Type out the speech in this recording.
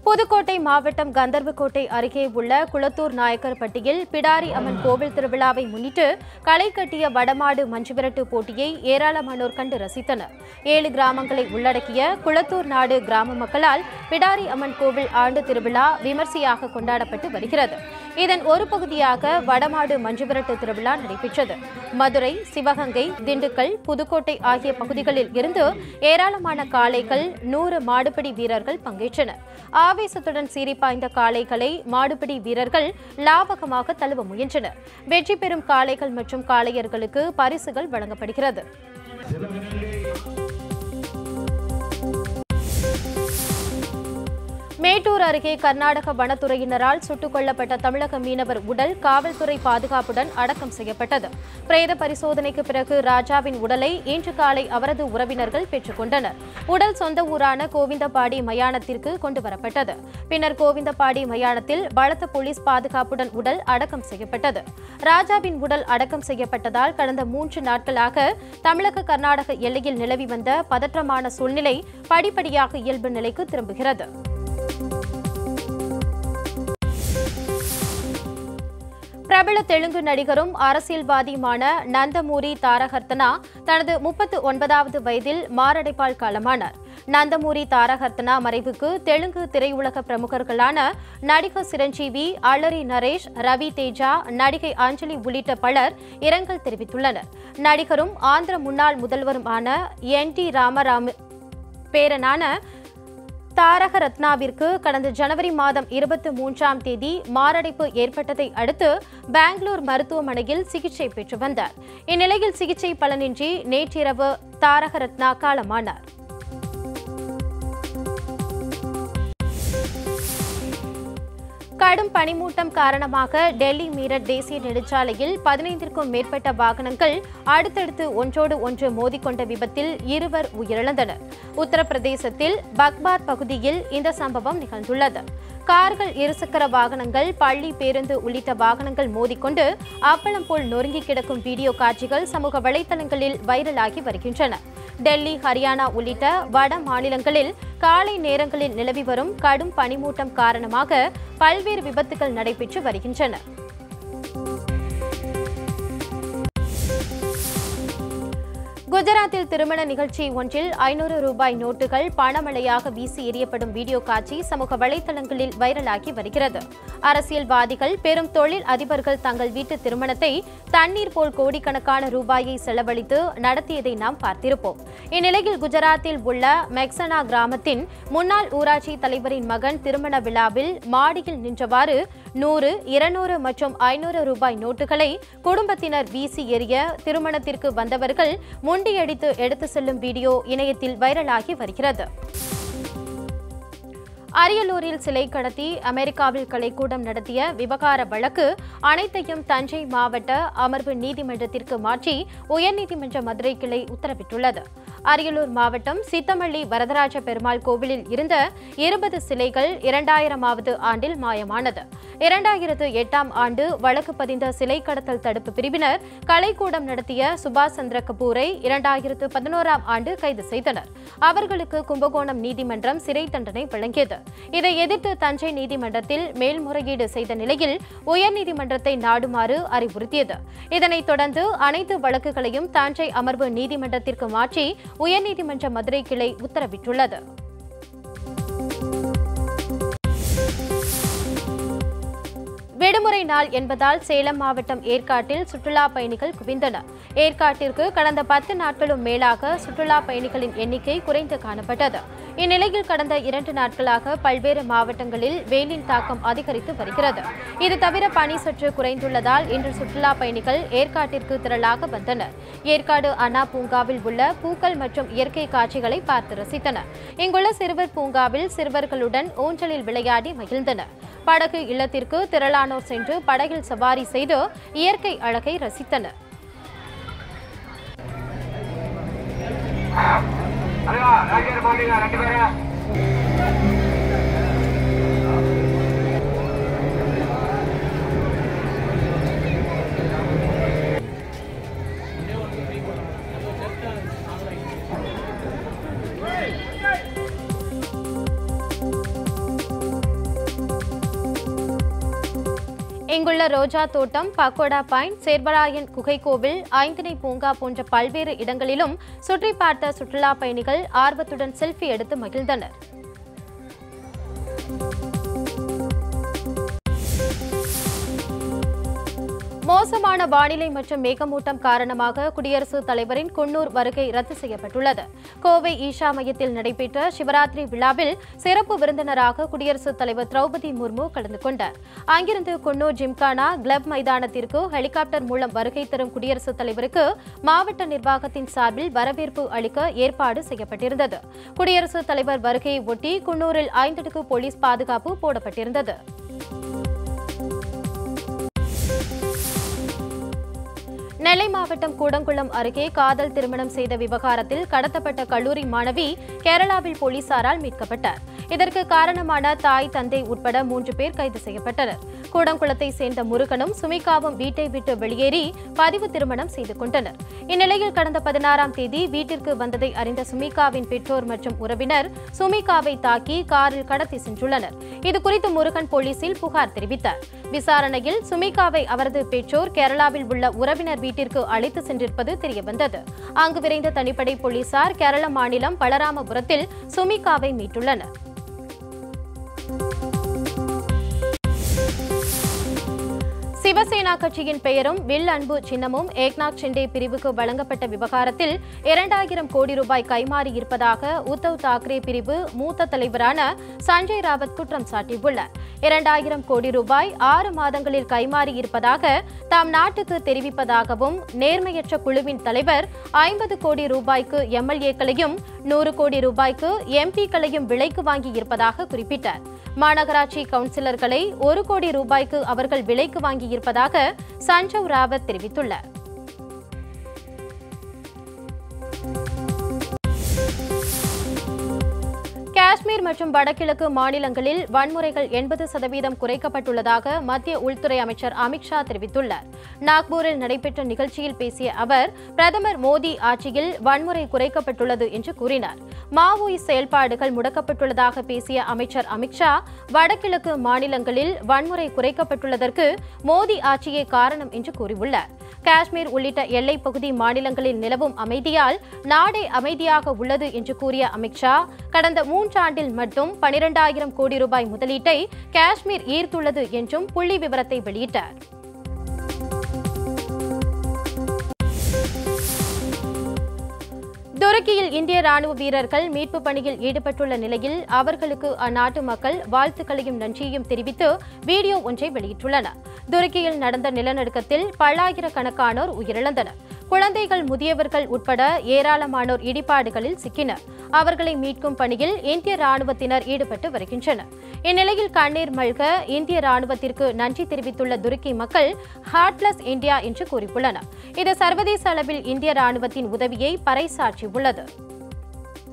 புதுக்கோட்டை மாவட்டம் கந்தர்வக்கோட்டை அருகே உள்ள குளத்தூர் நாயக்கர்பட்டியில் பிடாரி அம்மன் கோவில் திருவிழாவை முன்னிட்டு களை கட்டிய வடமாடு மஞ்சுவிரட்டு போட்டியை ஏராளமானோர் கண்டு ரசித்தனர் ஏழு கிராமங்களை உள்ளடக்கிய குளத்தூர் நாடு கிராம மக்களால் பிடாரி அம்மன் கோவில் ஆண்டு திருவிழா விமர்சையாக கொண்டாடப்பட்டு வருகிறது இதன் ஒரு பகுதியாக வடமாடு மஞ்சுவிரட்டு திருவிழா நடைபெற்றது மதுரை சிவகங்கை திண்டுக்கல் புதுக்கோட்டை ஆகிய பகுதிகளில் இருந்து ஏராளமான காளைகள் நூறு மாடுபிடி வீரர்கள் பங்கேற்றனர் ஆவேசத்துடன் சீறி பாய்ந்த காளைகளை மாடுபிடி வீரர்கள் லாபகமாக தழுவ முயன்றனர் வெற்றி பெறும் காளைகள் மற்றும் காளையர்களுக்கு பரிசுகள் வழங்கப்படுகிறது மேட்டூர் அருகே கர்நாடக வனத்துறையினரால் சுட்டுக் கொல்லப்பட்ட தமிழக மீனவர் உடல் காவல்துறை பாதுகாப்புடன் அடக்கம் செய்யப்பட்டது பிரேத பரிசோதனைக்கு பிறகு ராஜாவின் உடலை இன்று காலை அவரது உறவினர்கள் பெற்றுக் கொண்டனர் உடல் சொந்த ஊரான கோவிந்தபாடி மயானத்திற்கு கொண்டு வரப்பட்டது பின்னர் கோவிந்தபாடி மயானத்தில் பலத்த போலீஸ் பாதுகாப்புடன் உடல் அடக்கம் செய்யப்பட்டது ராஜாவின் உடல் அடக்கம் செய்யப்பட்டதால் கடந்த மூன்று நாட்களாக தமிழக கர்நாடக எல்லையில் நிலவி வந்த பதற்றமான சூழ்நிலை படிப்படியாக இயல்பு நிலைக்கு திரும்புகிறது பிரபல தெலுங்கு நடிகரும் அரசியல்வாதியுமான நந்தமூரி தாரகர்த்தனா தனது முப்பத்து ஒன்பதாவது வயதில் மாரடைப்பால் காலமானார் நந்தமூரி தாரகர்த்தனா மறைவுக்கு தெலுங்கு திரையுலக பிரமுகர்களான நடிகர் சிரஞ்சீவி அலரி நரேஷ் ரவி தேஜா நடிகை அஞ்சலி உள்ளிட்ட பலர் இரங்கல் தெரிவித்துள்ளனர் நடிகரும் ஆந்திர முன்னாள் முதல்வருமான என் டி ராமராம பேரனான தாரக ரத்னாவிற்கு கடந்த ஜனவரி மாதம் இருபத்தி மூன்றாம் தேதி மாரடைப்பு ஏற்பட்டதை அடுத்து பெங்களூர் மருத்துவமனையில் சிகிச்சை பெற்று வந்தார் இந்நிலையில் சிகிச்சை பலனின்றி நேற்றிரவு தாரக ரத்னா காலமானார் கடும் பனிமூட்டம் காரணமாக டெல்லி மீரட் தேசிய நெடுஞ்சாலையில் பதினைந்திற்கும் மேற்பட்ட வாகனங்கள் அடுத்தடுத்து ஒன்றோடு ஒன்று மோதிக்கொண்ட விபத்தில் இருவர் உயிரிழந்தனர் உத்தரப்பிரதேசத்தில் பக்பார் பகுதியில் இந்த சம்பவம் நிகழ்ந்துள்ளது கார்கள் இருசக்கர வாகனங்கள் பள்ளி பேருந்து உள்ளிட்ட வாகனங்கள் மோதிக்கொண்டு அப்பளம் போல் நொறுங்கி கிடக்கும் வீடியோ காட்சிகள் சமூக வலைதளங்களில் வைரலாகி வருகின்றன டெல்லி ஹரியானா உள்ளிட்ட வட மாநிலங்களில் காலை நேரங்களில் நிலவி வரும் கடும் பனிமூட்டம் காரணமாக பல்வேறு விபத்துகள் நடைபெற்று வருகின்றன குஜராத்தில் திருமண நிகழ்ச்சி ஒன்றில் ஐநூறு ரூபாய் நோட்டுகள் பணமழையாக வீசி எறியப்படும் வீடியோ காட்சி சமூக வலைதளங்களில் வைரலாகி வருகிறது அரசியல்வாதிகள் பெரும் தொழில் அதிபர்கள் தங்கள் வீட்டு திருமணத்தை தண்ணீர் போல் கோடிக்கணக்கான ரூபாயை செலவழித்து நடத்தியதை நாம் பார்த்திருப்போம் இந்நிலையில் குஜராத்தில் உள்ள மெக்சனா கிராமத்தின் முன்னாள் ஊராட்சி தலைவரின் மகன் திருமண விழாவில் மாடியில் நின்றவாறு நூறு இருநூறு மற்றும் ஐநூறு ரூபாய் நோட்டுகளை குடும்பத்தினர் வீசி எறிய திருமணத்திற்கு வந்தவர்கள் முண்டியடித்து எடுத்து செல்லும் வீடியோ இணையத்தில் வைரலாகி வருகிறது அரியலூரில் சிலை கடத்தி அமெரிக்காவில் கலைக்கூடம் நடத்திய விவகார வழக்கு அனைத்தையும் தஞ்சை மாவட்ட அமர்வு நீதிமன்றத்திற்கு மாற்றி உயர்நீதிமன்ற மதுரை கிளை உத்தரவிட்டுள்ளது அரியலூர் மாவட்டம் சித்தமல்லி வரதராஜ பெருமாள் கோவிலில் இருந்த இருபது சிலைகள் இரண்டாயிரமாவது ஆண்டில் மாயமானது இரண்டாயிரத்து எட்டாம் ஆண்டு வழக்கு பதிந்த சிலை கடத்தல் தடுப்பு பிரிவினர் கலைக்கூடம் நடத்திய சுபாஷ் சந்திர கபூரை இரண்டாயிரத்து பதினோராம் ஆண்டு கைது செய்தனர் அவர்களுக்கு கும்பகோணம் நீதிமன்றம் சிறை தண்டனை வழங்கியது இதை எதிர்த்து தஞ்சை நீதிமன்றத்தில் மேல்முறையீடு செய்த நிலையில் உயர்நீதிமன்றத்தை நாடுமாறு அறிவுறுத்தியது இதனைத் தொடர்ந்து அனைத்து வழக்குகளையும் தஞ்சை அமர்வு நீதிமன்றத்திற்கு மாற்றி உயர்நீதிமன்ற மதுரை கிளை உத்தரவிட்டுள்ளது விடுமுறை நாள் என்பதால் சேலம் மாவட்டம் ஏற்காட்டில் சுற்றுலா பயணிகள் குவிந்தனர் ஏற்காட்டிற்கு கடந்த பத்து நாட்களும் மேலாக சுற்றுலா பயணிகளின் எண்ணிக்கை குறைந்து காணப்பட்டது இந்நிலையில் கடந்த இரண்டு நாட்களாக பல்வேறு மாவட்டங்களில் வெயிலின் தாக்கம் அதிகரித்து வருகிறது இது தவிர பனி சற்று குறைந்துள்ளதால் இன்று சுற்றுலா பயணிகள் ஏற்காட்டிற்கு திரளாக வந்தனர் ஏற்காடு அண்ணா பூங்காவில் உள்ள பூக்கள் மற்றும் இயற்கை காட்சிகளை பார்த்து ரசித்தனர் இங்குள்ள சிறுவர் பூங்காவில் சிறுவர்களுடன் ஊஞ்சலில் விளையாடி மகிழ்ந்தனர் படகு இல்லத்திற்கு திரளானோர் சென்று படகில் சவாரி செய்து இயற்கை அழகை ரசித்தனர் அல்வா ராஜர் போட்டீங்க ரெண்டு பேரும் இங்குள்ள ரோஜா தோட்டம் பக்கோடா பாயிண்ட் சேர்வராயன் குகை கோவில் ஐந்தினை பூங்கா போன்ற பல்வேறு இடங்களிலும் சுற்றி பார்த்த சுற்றுலா பயணிகள் ஆர்வத்துடன் செல்ஃபி எடுத்து மகிழ்ந்தனர் மோசமான வானிலை மற்றும் மேகமூட்டம் காரணமாக குடியரசுத் தலைவரின் குன்னூர் வருகை ரத்து செய்யப்பட்டுள்ளது கோவை ஈஷா மையத்தில் நடைபெற்ற சிவராத்திரி விழாவில் சிறப்பு விருந்தினராக குடியரசுத் தலைவர் திரௌபதி முர்மு கலந்து கொண்டார் அங்கிருந்து குன்னூர் ஜிம்கானா கிளப் மைதானத்திற்கு ஹெலிகாப்டர் மூலம் வருகை தரும் குடியரசுத் தலைவருக்கு மாவட்ட நிர்வாகத்தின் சார்பில் வரவேற்பு அளிக்க ஏற்பாடு செய்யப்பட்டிருந்தது குடியரசுத் தலைவர் வருகையை ஒட்டி குன்னூரில் ஐந்தடுக்கு போலீஸ் பாதுகாப்பு போடப்பட்டிருந்தது நெல்லை மாவட்டம் கூடங்குளம் அருகே காதல் திருமணம் செய்த விவகாரத்தில் கடத்தப்பட்ட கல்லூரி மாணவி கேரளாவில் போலீசாரால் மீட்கப்பட்டார் இதற்கு காரணமான தாய் தந்தை உட்பட மூன்று பேர் கைது செய்யப்பட்டனர் கூடங்குளத்தை சேர்ந்த முருகனும் சுமிகாவும் வீட்டை விட்டு வெளியேறி பதிவு திருமணம் செய்து கொண்டனர் இந்நிலையில் கடந்த பதினாறாம் தேதி வீட்டிற்கு வந்ததை அறிந்த சுமிகாவின் பெற்றோர் மற்றும் உறவினர் சுமிகாவை தாக்கி காரில் கடத்தி சென்றுள்ளனர் இதுகுறித்து முருகன் போலீசில் புகார் தெரிவித்தார் விசாரணையில் சுமிகாவை அவரது பெற்றோர் கேரளாவில் உள்ள உறவினர் வீட்டிற்கு அழைத்து சென்றிருப்பது தெரியவந்தது அங்கு விரைந்த தனிப்படை போலீசார் கேரள மாநிலம் பலராமபுரத்தில் சுமிகாவை மீட்டுள்ளனர் சிவசேனா கட்சியின் பெயரும் வில் அன்பு சின்னமும் ஏக்நாத் ஷிண்டே பிரிவுக்கு வழங்கப்பட்ட விவகாரத்தில் இரண்டாயிரம் கோடி ரூபாய் கைமாறி இருப்பதாக உத்தவ் தாக்கரே பிரிவு மூத்த தலைவரான சஞ்சய் ராவத் குற்றம் சாட்டியுள்ளார் இரண்டாயிரம் கோடி ரூபாய் ஆறு மாதங்களில் கைமாறி இருப்பதாக தாம் நாட்டுக்கு தெரிவிப்பதாகவும் நேர்மையற்ற குழுவின் தலைவர் ஐம்பது கோடி ரூபாய்க்கு எம்எல்ஏக்களையும் நூறு கோடி ரூபாய்க்கு எம்பிக்களையும் விலைக்கு வாங்கி இருப்பதாக குறிப்பிட்டார் மாநகராட்சி கவுன்சிலர்களை ஒரு கோடி ரூபாய்க்கு அவர்கள் விலைக்கு வாங்கியிருப்பதாக சஞ்சவ் ராவத் தெரிவித்துள்ளார் காஷ்மீர் மற்றும் வடகிழக்கு மாநிலங்களில் வன்முறைகள் எண்பது சதவீதம் குறைக்கப்பட்டுள்ளதாக மத்திய உள்துறை அமைச்சர் அமித்ஷா தெரிவித்துள்ளார் நாக்பூரில் நடைபெற்ற நிகழ்ச்சியில் பேசிய அவர் பிரதமர் மோடி ஆட்சியில் வன்முறை குறைக்கப்பட்டுள்ளது என்று கூறினார் மாவோயிஸ்ட் செயல்பாடுகள் முடக்கப்பட்டுள்ளதாக பேசிய அமைச்சர் அமித்ஷா வடகிழக்கு மாநிலங்களில் வன்முறை குறைக்கப்பட்டுள்ளதற்கு மோடி ஆட்சியே காரணம் என்று கூறியுள்ளார் காஷ்மீர் உள்ளிட்ட எல்லைப் பகுதி மாநிலங்களில் நிலவும் அமைதியால் நாடே அமைதியாக உள்ளது என்று கூறிய அமித்ஷா கடந்த மூன்றாண்டில் மட்டும் பனிரெண்டாயிரம் கோடி ரூபாய் முதலீட்டை காஷ்மீர் ஈர்த்துள்ளது என்றும் புள்ளி விவரத்தை வெளியிட்டார் துருக்கியில் இந்திய ராணுவ வீரர்கள் மீட்பு பணியில் ஈடுபட்டுள்ள நிலையில் அவர்களுக்கு அந்நாட்டு மக்கள் வாழ்த்துக்களையும் நன்றியையும் தெரிவித்து வீடியோ ஒன்றை வெளியிட்டுள்ளனர் துருக்கியில் நடந்த நிலநடுக்கத்தில் பல்லாயிரக்கணக்கானோர் உயிரிழந்தனர் குழந்தைகள் முதியவர்கள் உட்பட ஏராளமானோர் இடிபாடுகளில் சிக்கினர் அவர்களை மீட்கும் பணியில் இந்திய ராணுவத்தினர் ஈடுபட்டு வருகின்றனர் இந்நிலையில் கண்ணீர் மல்க இந்திய ராணுவத்திற்கு நன்றி தெரிவித்துள்ள துருக்கி மக்கள் ஹார்ட்லெஸ் இந்தியா என்று கூறியுள்ளனர் இது சர்வதேச அளவில் இந்திய ராணுவத்தின் உதவியை பறைசாற்றியுள்ளது